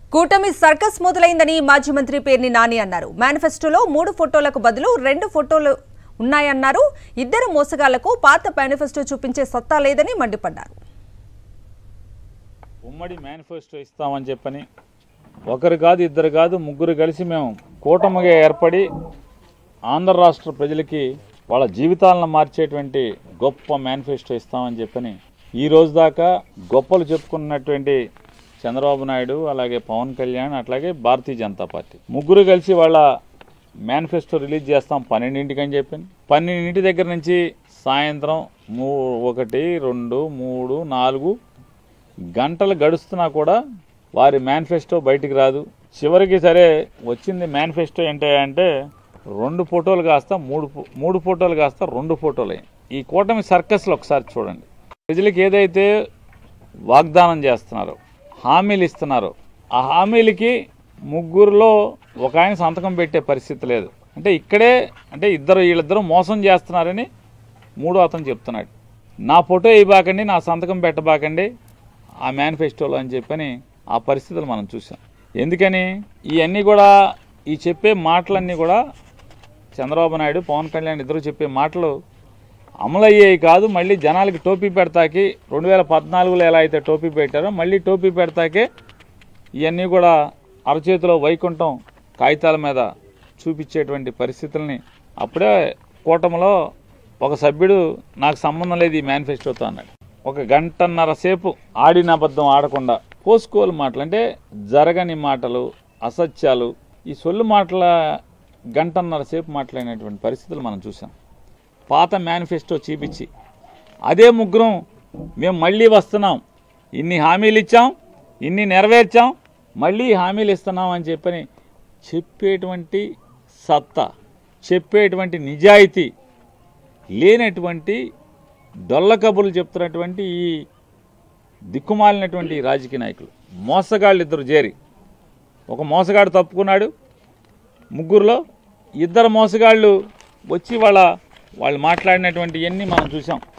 కూటమి సర్కస్ మొదలైందని మాజీ మంత్రి పేర్ని నాని అన్నారు మేనిఫెస్టోలో మూడు ఫోటోలకు బదులు రెండు ఫోటోలు ఉన్నాయన్నారు ఇద్దరు మోసగాళ్లకు పాత మేనిఫెస్టో చూపించే సత్తా లేదని మండిపడ్డారు ఉమ్మడి మేనిఫెస్టో ఇస్తామని చెప్పని ఒకరు కాదు ఇద్దరు కాదు ముగ్గురు కలిసి మేము కూటమిగా ఏర్పడి ఆంధ్ర రాష్ట్ర ప్రజలకి వాళ్ళ జీవితాలను మార్చేటువంటి గొప్ప మేనిఫెస్టో ఇస్తామని చెప్పని ఈ రోజు దాకా గొప్పలు చెప్పుకున్నటువంటి చంద్రబాబు నాయుడు అలాగే పవన్ కళ్యాణ్ అట్లాగే భారతీయ జనతా పార్టీ ముగ్గురు కలిసి వాళ్ళ మేనిఫెస్టో రిలీజ్ చేస్తాం పన్నెండింటికి అని చెప్పింది పన్నెండింటి దగ్గర నుంచి సాయంత్రం మూ ఒకటి రెండు మూడు నాలుగు గంటలు గడుస్తున్నా కూడా వారి మేనిఫెస్టో బయటికి రాదు చివరికి సరే వచ్చింది మేనిఫెస్టో ఏంటి అంటే రెండు ఫోటోలు కాస్త మూడు ఫో- మూడు ఫోటోలు కాస్త రెండు ఫోటోలు అయ్యాయి. ఈ కూటమి సర్కస్లో ఒకసారి చూడండి ప్రజలకు ఏదైతే వాగ్దానం చేస్తున్నారో హామీలు ఇస్తున్నారో ఆ హామీలకి ముగ్గురులో ఒక ఆయన సంతకం పెట్టే పరిస్థితి లేదు అంటే ఇక్కడే అంటే ఇద్దరు వీళ్ళిద్దరూ మోసం చేస్తున్నారని మూడో అతను చెప్తున్నాడు నా ఫోటో ఇవ్వకండి నా సంతకం పెట్టబాకండి ఆ మేనిఫెస్టోలో అని చెప్పని ఆ పరిస్థితులు మనం చూసాం ఎందుకని ఇవన్నీ కూడా ఈ చెప్పే మాటలన్నీ కూడా చంద్రబాబు నాయుడు పవన్ కళ్యాణ్ ఇద్దరు చెప్పే మాటలు అమలయ్యేవి కాదు మళ్ళీ జనాలకి టోపీ పెడతాకి రెండు వేల పద్నాలుగులో ఎలా అయితే టోపీ పెట్టారో మళ్ళీ టోపీ పెడతాకే ఇవన్నీ కూడా అరచేతిలో వైకుంఠం కాగితాల మీద చూపించేటువంటి పరిస్థితుల్ని అప్పుడే కూటమిలో ఒక సభ్యుడు నాకు సంబంధం లేదు ఈ మేనిఫెస్టోతో అన్నాడు ఒక గంటన్నర సేపు ఆడిన అబద్ధం ఆడకుండా పోసుకోలు మాటలు అంటే జరగని మాటలు అసత్యాలు ఈ సొల్లు మాటల గంటన్నర సేపు మాట్లాడినటువంటి పరిస్థితులు మనం చూసాం పాత మేనిఫెస్టో చూపించి అదే ముగ్గురం మేము మళ్ళీ వస్తున్నాం ఇన్ని హామీలు ఇచ్చాం ఇన్ని నెరవేర్చాం మళ్ళీ హామీలు ఇస్తున్నాం అని చెప్పని చెప్పేటువంటి సత్తా చెప్పేటువంటి నిజాయితీ లేనటువంటి డొల్ల కబుర్లు చెప్తున్నటువంటి ఈ దిక్కుమాలినటువంటి ఈ రాజకీయ నాయకులు మోసగాళ్ళు ఇద్దరు చేరి ఒక మోసగాడు తప్పుకున్నాడు ముగ్గురులో ఇద్దరు మోసగాళ్ళు వచ్చి వాళ్ళ వాళ్ళు మాట్లాడినటువంటి ఇవన్నీ మనం చూసాం